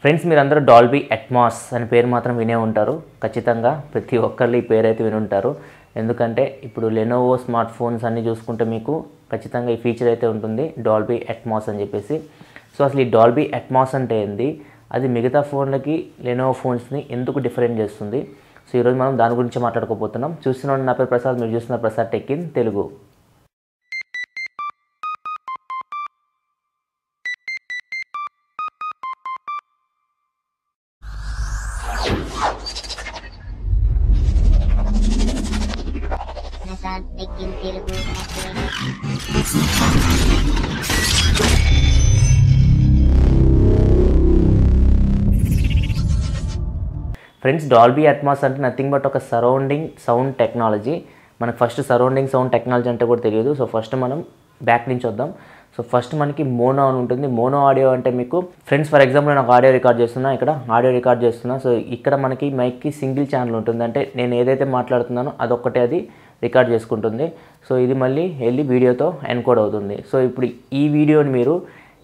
Friends మీరందరూ Dolby Atmos అనే పేరు మాత్రం వినే ఉంటారు ఖచ్చితంగా ప్రతి ఒక్కళ్ళు ఈ పేరు అయితే విని ఉంటారు ఎందుకంటే ఇప్పుడు లెనోవో స్మార్ట్ ఫోన్స్ అన్నీ చూసుకుంటే మీకు ఖచ్చితంగా ఈ ఫీచర్ అయితే ఉంటుంది డాల్బీ అట్మాస్ అని చెప్పేసి సో అసలు ఈ డాల్బీ అట్మాస్ అంటే ఏంది అది మిగతా ఫోన్లకి లెనోవో ఫోన్స్ని ఎందుకు డిఫరెంట్ చేస్తుంది సో ఈరోజు మనం దాని గురించి మాట్లాడుకోబోతున్నాం చూస్తున్నాం నా పేరు ప్రసాద్ మీరు చూస్తున్న Prasad tech in Telugu Prasad Tekin Telugu Academy. Friends Dolby Atmos అంటే నథింగ్ బట్ ఒక సరౌండింగ్ సౌండ్ టెక్నాలజీ మనకు ఫస్ట్ సరౌండింగ్ సౌండ్ టెక్నాలజీ అంటే కూడా తెలియదు సో ఫస్ట్ మనం బ్యాక్ నుంచి వద్దాం సో ఫస్ట్ మనకి మోనో అని ఉంటుంది మోనో ఆడియో అంటే మీకు ఫ్రెండ్స్ ఫర్ ఎగ్జాంపుల్ నేను ఒక ఆడియో రికార్డ్ చేస్తున్నా ఇక్కడ ఆడియో రికార్డ్ చేస్తున్నా సో ఇక్కడ మనకి మైక్కి సింగిల్ ఛానల్ ఉంటుంది అంటే నేను ఏదైతే మాట్లాడుతున్నానో అదొక్కటే అది రికార్డ్ చేసుకుంటుంది సో ఇది మళ్ళీ వెళ్ళి వీడియోతో ఎన్కోడ్ అవుతుంది సో ఇప్పుడు ఈ వీడియోని మీరు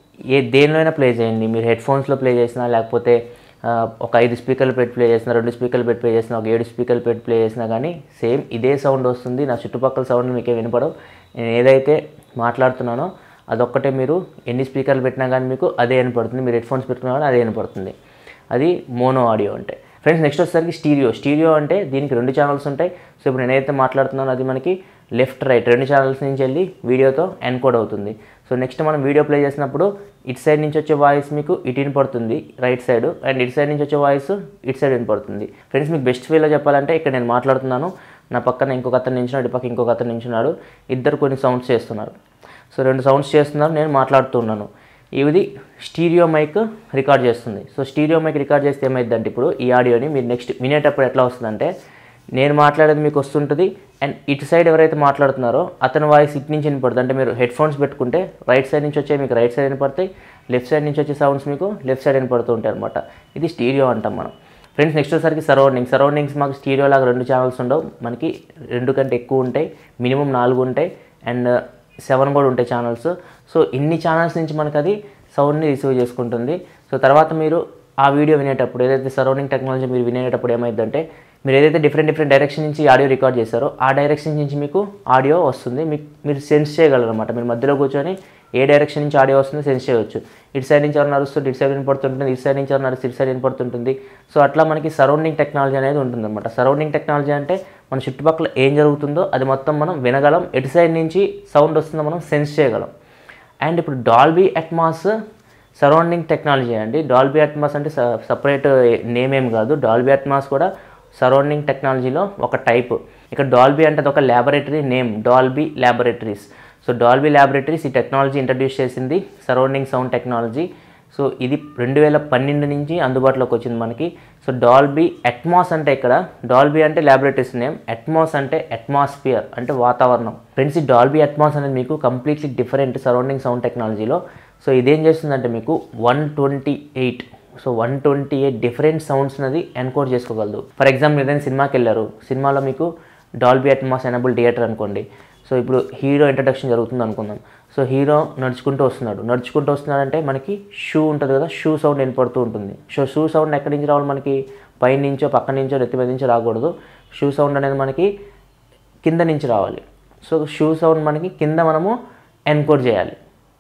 ఏ దేనిలోనైనా ప్లే చేయండి మీరు హెడ్ ఫోన్స్లో ప్లే చేసినా లేకపోతే ఆ, ఒక ఐదు స్పీకర్లు పెట్టి ప్లే చేసినా రెండు స్పీకర్లు పెట్టి ప్లే చేసినా ఒక ఏడు స్పీకర్లు పెట్టి ప్లే చేసినా కానీ సేమ్ ఇదే సౌండ్ వస్తుంది నా చుట్టుపక్కల సౌండ్ మీకే వినపడవు నేను ఏదైతే మాట్లాడుతున్నానో అదొక్కటే మీరు ఎన్ని స్పీకర్లు పెట్టినా కానీ మీకు అదే వినపడుతుంది మీరు హెడ్ ఫోన్స్ పెట్టుకున్నా కానీ అదే వినపడుతుంది అది మోనో ఆడియో అంటే ఫ్రెండ్స్ నెక్స్ట్ వచ్చేసరికి స్టీరియో స్టీరియో అంటే దీనికి రెండు ఛానల్స్ ఉంటాయి సో ఇప్పుడు నేనైతే మాట్లాడుతున్నానో అది మనకి లెఫ్ట్ రైట్ రెండు ఛానల్స్ నుంచి వెళ్ళి వీడియోతో ఎన్కోడ్ అవుతుంది సో నెక్స్ట్ మనం వీడియో ప్లే చేసినప్పుడు ఇటు సైడ్ నుంచి వచ్చే వాయిస్ మీకు ఇటు వినపడుతుంది రైట్ సైడ్ అండ్ ఇటు సైడ్ నుంచి వచ్చే వాయిస్ ఇటు సైడ్ వినపడుతుంది ఫ్రెండ్స్ మీకు బెస్ట్ వేలో చెప్పాలంటే ఇక్కడ నేను మాట్లాడుతున్నాను నా పక్కన ఇంకొక అతను నించున్నాడు ఇటు పక్క ఇంకొక అతను నించున్నాడు ఇద్దరు కొన్ని సౌండ్స్ చేస్తున్నారు సో రెండు సౌండ్స్ చేస్తున్నారు నేను మాట్లాడుతున్నాను ఇది స్టీరియో మైక్ రికార్డ్ చేస్తుంది సో స్టీరియో మైక్ రికార్డ్ చేస్తే ఏమైందంటే ఇప్పుడు ఈ ఆడియోని మీరు నెక్స్ట్ వినేటప్పుడు ఎట్లా వస్తుందంటే నేను మాట్లాడేది మీకు వస్తుంటుంది అండ్ ఇటు సైడ్ ఎవరైతే మాట్లాడుతున్నారో అతని వాయిస్ ఇటు నుంచి వినపడుతుంది అంటే మీరు హెడ్ ఫోన్స్ పెట్టుకుంటే రైట్ సైడ్ నుంచి వచ్చే మీకు రైట్ సైడ్ వినపడతాయి లెఫ్ట్ సైడ్ నుంచి వచ్చే సౌండ్స్ మీకు లెఫ్ట్ సైడ్ వినపడుతూ ఉంటాయి అనమాట ఇది స్టీరియో అంటాం మనం ఫ్రెండ్స్ నెక్స్ట్ వచ్చేసరికి సరౌండింగ్స్ సరౌండింగ్స్ మాకు స్టీరియో లాగా రెండు ఛానల్స్ ఉండవు మనకి రెండు కంటే ఎక్కువ ఉంటాయి మినిమం నాలుగు ఉంటాయి అండ్ సెవెన్ కూడా ఉంటాయి ఛానల్స్ సో ఇన్ని ఛానల్స్ నుంచి మనకు అది సౌండ్ని రిసీవ్ చేసుకుంటుంది సో తర్వాత మీరు ఆ వీడియో వినేటప్పుడు ఏదైతే సరౌండింగ్ టెక్నాలజీ మీరు వినేటప్పుడు ఏమైందంటే మీరు ఏదైతే డిఫరెంట్ డిఫరెంట్ డైరెక్షన్ నుంచి ఆడియో రికార్డ్ చేశారో ఆ డైరెక్షన్ నుంచి మీకు ఆడియో వస్తుంది మీకు మీరు సెన్స్ చేయగలరు అనమాట మీరు మధ్యలో కూర్చొని ఏ డైరెక్షన్ నుంచి ఆడియో వస్తుందో సెన్స్ చేయవచ్చు ఇటు సైడ్ నుంచి ఎవరు నడుస్తుంటే ఇటు సైడ్ వినపడుతుంటుంది ఇటు సైడ్ నుంచి ఎవరు నడుస్తుంది ఇటు సైడ్ వినపడుతుంటుంది సో అట్లా మనకి సరౌండింగ్ టెక్నాలజీ అనేది ఉంటుందన్నమాట సరౌండింగ్ టెక్నాలజీ అంటే మన చుట్టుపక్కల ఏం జరుగుతుందో అది మొత్తం మనం వినగలం ఎటు సైడ్ నుంచి సౌండ్ వస్తుందో మనం సెన్స్ చేయగలం అండ్ ఇప్పుడు డాల్బీ అట్మాస్ సరౌండింగ్ టెక్నాలజీ అండి డాల్బీ అట్మాస్ అంటే సపరేట్ నేమ్ ఏం కాదు డాల్బీ అట్మాస్ కూడా సరౌండింగ్ టెక్నాలజీలో ఒక టైప్ ఇక్కడ డాల్బీ అంటే అది ఒక laboratory name Dolby laboratories so Dolby laboratories ఈ టెక్నాలజీ ఇంట్రడ్యూస్ చేసింది సరౌండింగ్ సౌండ్ టెక్నాలజీ సో ఇది రెండు వేల పన్నెండు నుంచి అందుబాటులోకి వచ్చింది మనకి సో డాల్బీ అట్మాస్ అంటే ఇక్కడ డాల్బీ అంటే ల్యాబొరేటరీస్ నేమ్ అట్మాస్ అంటే అట్మాస్ఫియర్ అంటే వాతావరణం ఫ్రెండ్స్ ఈ డాల్బీ అట్మాస్ అనేది మీకు కంప్లీట్లీ డిఫరెంట్ సరౌండింగ్ సౌండ్ టెక్నాలజీలో సో ఇదేం చేస్తుందంటే మీకు one twenty eight so one twenty eight different sounds అనేది ఎన్కోడ్ చేసుకోగలదు ఫర్ ఎగ్జాంపుల్ ఏదైనా సినిమాకి వెళ్ళారు సినిమాలో మీకు డాల్బీ అట్మాస్ ఎనబుల్ థియేటర్ అనుకోండి సో ఇప్పుడు హీరో ఇంట్రడక్షన్ జరుగుతుంది అనుకుందాం సో హీరో నడుచుకుంటూ వస్తున్నాడు నడుచుకుంటూ వస్తున్నాడంటే మనకి షూ ఉంటుంది కదా షూ సౌండ్ వినపడుతూ ఉంటుంది సో షూ సౌండ్ ఎక్కడి నుంచి రావాలి మనకి పై నుంచో పక్క నుంచో నెత్తి మీద నుంచో రాకూడదు షూ సౌండ్ అనేది మనకి కింద నుంచి రావాలి సో షూ సౌండ్ మనకి కింద మనము ఎన్కోడ్ చేయాలి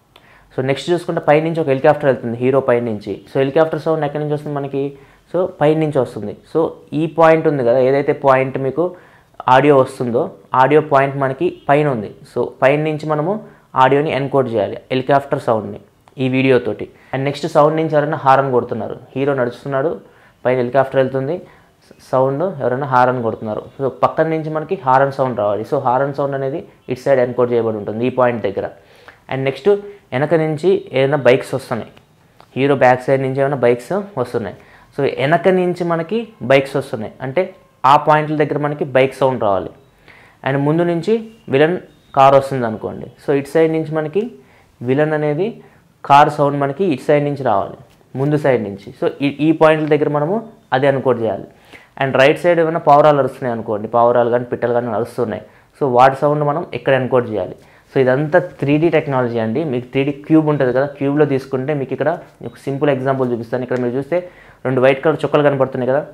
సో నెక్స్ట్ చూసుకుంటే పై నుంచి ఒక హెలికాప్టర్ వెళ్తుంది హీరో పై నుంచి సో హెలికాప్టర్ సౌండ్ ఎక్కడి నుంచి వస్తుంది మనకి సో పై నుంచి వస్తుంది సో ఈ పాయింట్ ఉంది కదా ఏదైతే పాయింట్ మీకు ఆడియో వస్తుందో ఆడియో పాయింట్ మనకి పైన ఉంది సో పైన నుంచి మనము ఆడియోని ఎన్కోడ్ చేయాలి హెలికాప్టర్ సౌండ్ని ఈ వీడియోతోటి అండ్ నెక్స్ట్ సౌండ్ నుంచి ఎవరైనా హారన్ కొడుతున్నారు హీరో నడుస్తున్నాడు పైన హెలికాప్టర్ వెళ్తుంది సౌండ్ ఎవరైనా హారన్ కొడుతున్నారు సో పక్కన నుంచి మనకి హారన్ సౌండ్ రావాలి సో హారన్ సౌండ్ అనేది ఇటు సైడ్ ఎన్కోడ్ చేయబడి ఉంటుంది ఈ పాయింట్ దగ్గర అండ్ నెక్స్ట్ వెనక నుంచి ఏదైనా బైక్స్ వస్తున్నాయి హీరో బ్యాక్ సైడ్ నుంచి ఏమైనా బైక్స్ వస్తున్నాయి సో వెనక నుంచి మనకి బైక్స్ వస్తున్నాయి అంటే ఆ పాయింట్ల దగ్గర మనకి బైక్ సౌండ్ రావాలి అండ్ ముందు నుంచి విలన్ కార్ వస్తుంది అనుకోండి సో ఇటు సైడ్ నుంచి మనకి విలన్ అనేది కార్ సౌండ్ మనకి ఇటు సైడ్ నుంచి రావాలి ముందు సైడ్ నుంచి సో ఈ ఈ పాయింట్ల దగ్గర మనము అది అనుకోట్ చేయాలి అండ్ రైట్ సైడ్ ఏమైనా పావురాలు అరుస్తున్నాయి అనుకోండి పావురాలు కానీ పిట్టలు కానీ అరుస్తున్నాయి సో వాటి సౌండ్ మనం ఇక్కడ ఎన్కోడ్ చేయాలి సో ఇదంతా త్రీ డీ టెక్నాలజీ అండి మీకు త్రీ డీ క్యూబ్ ఉంటుంది కదా క్యూబ్లో తీసుకుంటే మీకు ఇక్కడ ఒక సింపుల్ ఎగ్జాంపుల్ చూపిస్తాను ఇక్కడ మీరు చూస్తే రెండు వైట్ కలర్ చుక్కలు కనపడుతున్నాయి కదా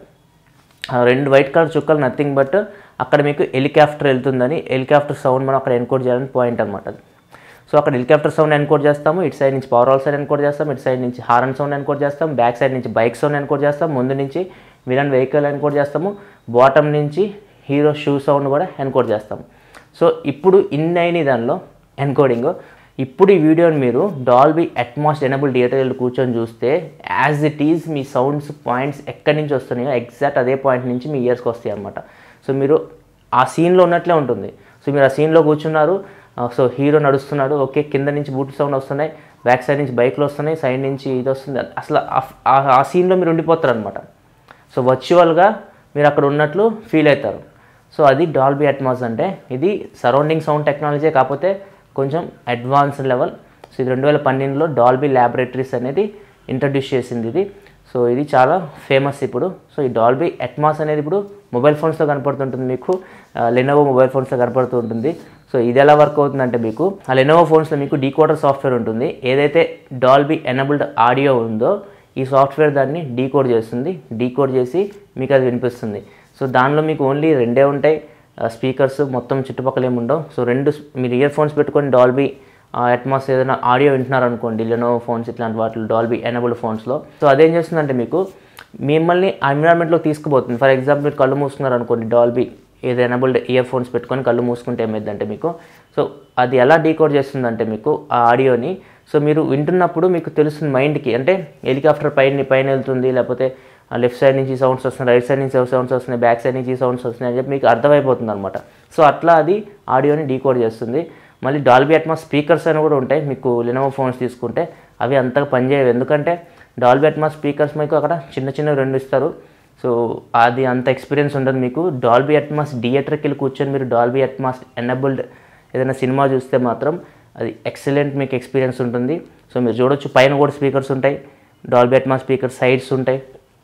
ఆ రెండు వైట్ కలర్ చుక్కలు నథింగ్ బట్ అక్కడ మీకు హెలికాప్టర్ వెళ్తుందని హెలికాప్టర్ సౌండ్ మనం అక్కడ ఎన్కోడ్ చేయాలని పాయింట్ అనమాట అది సో అక్కడ హెలికాప్టర్ సౌండ్ ఎన్కోడ్ చేస్తాము ఇటు సైడ్ నుంచి పవర్ ఆల్ సైడ్ ఎన్కోడ్ చేస్తాం ఇటు సైడ్ నుంచి హారన్ సౌండ్ ఎన్కోడ్ చేస్తాం బ్యాక్ సైడ్ నుంచి బైక్ సౌండ్ ఎన్కోడ్ చేస్తాం ముందు నుంచి విలన్ వెహికల్ ఎన్కోడ్ చేస్తాము బాటమ్ నుంచి హీరో షూ సౌండ్ కూడా ఎన్కోడ్ చేస్తాము సో ఇప్పుడు ఇన్ అయిన దానిలో ఎన్కోడింగ్ ఇప్పుడు ఈ వీడియోని మీరు డాల్బీ అట్మాస్ ఎనబుల్ థియేటర్లో కూర్చొని చూస్తే యాజ్ ఇట్ ఈజ్ మీ సౌండ్స్ పాయింట్స్ ఎక్కడి నుంచి వస్తున్నాయో ఎగ్జాక్ట్ అదే పాయింట్ నుంచి మీ ఇయర్స్కి వస్తాయి అనమాట సో మీరు ఆ సీన్లో ఉన్నట్లే ఉంటుంది సో మీరు ఆ సీన్లో కూర్చున్నారు ఆ, సో హీరో నడుస్తున్నాడు ఓకే కింద నుంచి బూట్ సౌండ్ వస్తున్నాయి బ్యాక్ సైడ్ నుంచి బైక్లు వస్తున్నాయి సైడ్ నుంచి ఇది వస్తుంది అసలు ఆ- ఆ- ఆ సీన్లో మీరు ఉండిపోతారు అనమాట సో వర్చువల్గా మీరు అక్కడ ఉన్నట్లు ఫీల్ అవుతారు సో అది డాల్బీ అట్మాస్ అంటే ఇది సరౌండింగ్ సౌండ్ టెక్నాలజీ కాకపోతే కొంచెం అడ్వాన్స్ లెవెల్ సో ఇది రెండు వేల పన్నెండులో డాల్బీ ల్యాబొరేటరీస్ అనేది ఇంట్రడ్యూస్ చేసింది ఇది సో ఇది చాలా ఫేమస్ ఇప్పుడు సో ఈ డాల్బీ అట్మాస్ అనేది ఇప్పుడు మొబైల్ ఫోన్స్లో కనపడుతుంటుంది మీకు లెనోవో మొబైల్ ఫోన్స్లో కనపడుతూ ఉంటుంది సో ఇది ఎలా వర్క్ అవుతుందంటే మీకు ఆ లెనోవో ఫోన్స్లో మీకు డీకోడర్ సాఫ్ట్వేర్ ఉంటుంది ఏదైతే డాల్బీ ఎనబుల్డ్ ఆడియో ఉందో ఈ సాఫ్ట్వేర్ దాన్ని డీకోడ్ చేస్తుంది డీకోడ్ చేసి మీకు అది వినిపిస్తుంది సో దానిలో మీకు ఓన్లీ రెండే ఉంటాయి స్పీకర్స్ మొత్తం చుట్టుపక్కల ఏమి ఉండవు సో రెండు స్- మీరు ఇయర్ ఫోన్స్ పెట్టుకొని డాల్బీ అట్మాస్ ఏదైనా ఆడియో వింటున్నారు అనుకోండి లెనో ఫోన్స్ ఇట్లాంటి వాటిలో డాల్బీ ఎనబుల్ ఫోన్స్లో సో అదేం చేస్తుందంటే మీకు మిమ్మల్ని ఆ ఎన్విరాన్మెంట్లో తీసుకుపోతుంది ఫర్ ఎగ్జాంపుల్ మీరు కళ్ళు మూసుకున్నారు అనుకోండి డాల్బీ ఏదో ఎనబుల్డ్ ఇయర్ ఫోన్స్ పెట్టుకొని కళ్ళు మూసుకుంటే ఏమైందంటే మీకు సో అది ఎలా డీకోడ్ చేస్తుందంటే మీకు ఆ ఆడియోని సో మీరు వింటున్నప్పుడు మీకు తెలుస్తుంది మైండ్కి అంటే హెలికాప్టర్ పైన పైన వెళ్తుంది లేకపోతే లెఫ్ట్ సైడ్ నుంచి సౌండ్స్ వస్తున్నాయి రైట్ సైడ్ నుంచి సౌండ్స్ వస్తున్నాయి బ్యాక్ సైడ్ నుంచి సౌండ్స్ వస్తున్నాయి అని చెప్పి మీకు అర్థమైపోతుంది అనమాట సో అట్లా అది ఆడియోని డీకోడ్ చేస్తుంది మళ్ళీ డాల్బీ అట్మాస్ స్పీకర్స్ అని కూడా ఉంటాయి మీకు లెనోవో ఫోన్స్ తీసుకుంటే అవి అంతగా పనిచేయవు ఎందుకంటే డాల్బీ అట్మాస్ స్పీకర్స్ మీకు అక్కడ చిన్న చిన్న రెండు ఇస్తారు సో అది అంత ఎక్స్పీరియన్స్ ఉండదు మీకు డాల్బీ అట్మాస్ థియేటర్కి వెళ్ళి కూర్చొని మీరు డాల్బీ అట్మాస్ ఎనబుల్డ్ ఏదైనా సినిమా చూస్తే మాత్రం అది ఎక్సలెంట్ మీకు ఎక్స్పీరియన్స్ ఉంటుంది సో మీరు చూడొచ్చు పైన కూడా స్పీకర్స్ ఉంటాయి డాల్బీ అట్మాస్ స్పీకర్ సైడ్స్ ఉంటాయి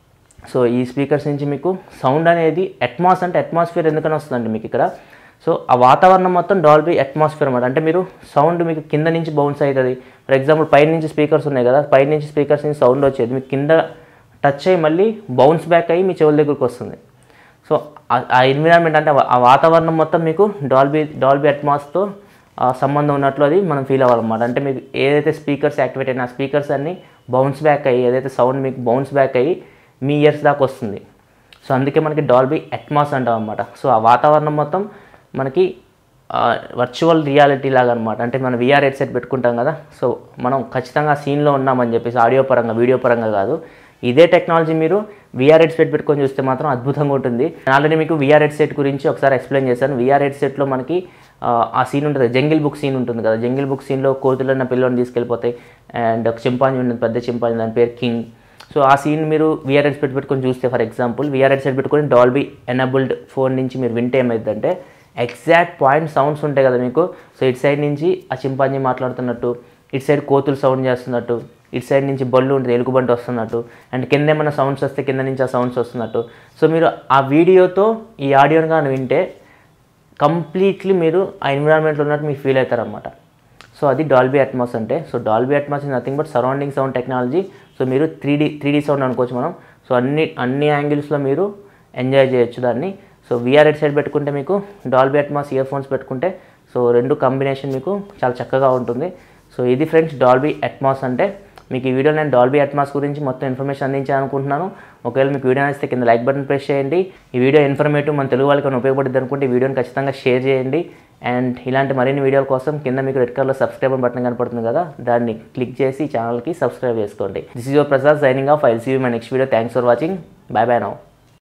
సో ఈ స్పీకర్స్ నుంచి మీకు సౌండ్ అనేది అట్మాస్ అంటే అట్మాస్ఫియర్ ఎందుకని వస్తుందండి మీకు ఇక్కడ సో ఆ వాతావరణం మొత్తం డాల్బీ అట్మాస్ఫియర్ అన్నమాట అంటే మీరు సౌండ్ మీకు కింద నుంచి బౌన్స్ అవుతుంది ఫర్ ఎగ్జాంపుల్ పైన నుంచి స్పీకర్స్ ఉన్నాయి కదా పైన నుంచి స్పీకర్స్ నుంచి సౌండ్ వచ్చేది మీకు కింద టచ్ అయ్యి మళ్ళీ బౌన్స్ బ్యాక్ అయ్యి మీ చెవుల దగ్గరికి వస్తుంది సో ఆ- ఆ ఎన్విరాన్మెంట్ అంటే ఆ వాతావరణం మొత్తం మీకు డాల్బీ డాల్బీ అట్మాస్తో సంబంధం ఉన్నట్లు అది మనం ఫీల్ అవ్వాలన్నమాట అంటే మీకు ఏదైతే స్పీకర్స్ యాక్టివేట్ అయినా స్పీకర్స్ అన్నీ బౌన్స్ బ్యాక్ అయ్యి ఏదైతే సౌండ్ మీకు బౌన్స్ బ్యాక్ అయ్యి మీ ఇయర్స్ దాకా వస్తుంది సో అందుకే మనకి డాల్బీ అట్మాస్ అంటాం అనమాట సో ఆ వాతావరణం మొత్తం మనకి వర్చువల్ రియాలిటీ లాగా అనమాట అంటే మనం విఆర్ హెడ్సెట్ పెట్టుకుంటాం కదా సో మనం ఖచ్చితంగా ఆ సీన్లో ఉన్నామని చెప్పేసి ఆడియో పరంగా వీడియో పరంగా కాదు ఇదే టెక్నాలజీ మీరు విఆర్ హెడ్సెట్ పెట్టుకొని చూస్తే మాత్రం అద్భుతంగా ఉంటుంది ఆల్రెడీ మీకు విఆర్ హెడ్సెట్ గురించి ఒకసారి ఎక్స్ప్లెయిన్ చేశాను విఆర్ హెడ్సెట్లో మనకి ఆ, ఆ సీన్ ఉంటుంది జంగిల్ బుక్ సీన్ ఉంటుంది కదా జంగిల్ బుక్ సీన్లో కోతులన్న పిల్లని తీసుకెళ్ళిపోతాయి అండ్ ఒక చింపాంజీ ఉంటుంది పెద్ద చింపాంజీ దాని పేరు కింగ్ సో ఆ సీన్ మీరు విఆర్ హెడ్సెట్ పెట్టుకొని చూస్తే ఫర్ ఎగ్జాంపుల్ విఆర్ హెడ్సెట్ పెట్టుకొని డాల్బీ ఎనబుల్డ్ ఫోన్ నుంచి మీరు వింటే ఏమైందంటే ఎగ్జాక్ట్ పాయింట్ సౌండ్స్ ఉంటాయి కదా మీకు సో ఇటు సైడ్ నుంచి ఆ చింపాంజీ మాట్లాడుతున్నట్టు ఇటు సైడ్ కోతులు సౌండ్ చేస్తున్నట్టు ఇటు సైడ్ నుంచి బొల్లు ఉంటుంది ఎలుగుబంటి వస్తున్నట్టు అండ్ కింద ఏమైనా సౌండ్స్ వస్తే కింద నుంచి ఆ సౌండ్స్ వస్తున్నట్టు సో మీరు ఆ వీడియోతో ఈ ఆడియోని కానీ వింటే కంప్లీట్లీ మీరు ఆ ఎన్విరాన్మెంట్లో ఉన్నట్టు మీకు ఫీల్ అవుతారనమాట సో అది డాల్బీ అట్మాస్ అంటే so Dolby Atmos is nothing but surrounding sound technology so మీరు three D three D sound అనుకోవచ్చు మనం సో అన్ని అన్ని యాంగిల్స్లో మీరు ఎంజాయ్ చేయొచ్చు దాన్ని సో విఆర్ హెడ్ సైడ్ పెట్టుకుంటే మీకు డాల్బీ అట్మాస్ ఇయర్ ఫోన్స్ పెట్టుకుంటే సో రెండు కాంబినేషన్ మీకు చాలా చక్కగా ఉంటుంది సో ఇది ఫ్రెండ్స్ డాల్బీ అట్మాస్ అంటే మీకు ఈ వీడియో నేను డాల్బీ అట్మాస్ గురించి మొత్తం ఇన్ఫర్మేషన్ అందించాను అనుకుంటున్నాను ఒకవేళ మీకు వీడియో నచ్చితే కింద లైక్ బటన్ ప్రెస్ చేయండి ఈ వీడియో ఇన్ఫర్మేటివ్ మన తెలుగు వాళ్ళకి ఉపయోగపడుతుంది అనుకుంటే ఈ వీడియోని ఖచ్చితంగా షేర్ చేయండి అండ్ ఇలాంటి మరిన్ని వీడియోల కోసం కింద మీకు రెడ్ కలర్లో సబ్స్క్రైబ్ బటన్ కనపడుతుంది కదా దాన్ని క్లిక్ చేసి ఛానల్కి సబ్స్క్రైబ్ చేసుకోండి this is your Prasad signing off I'll see you my next video thanks for watching bye bye now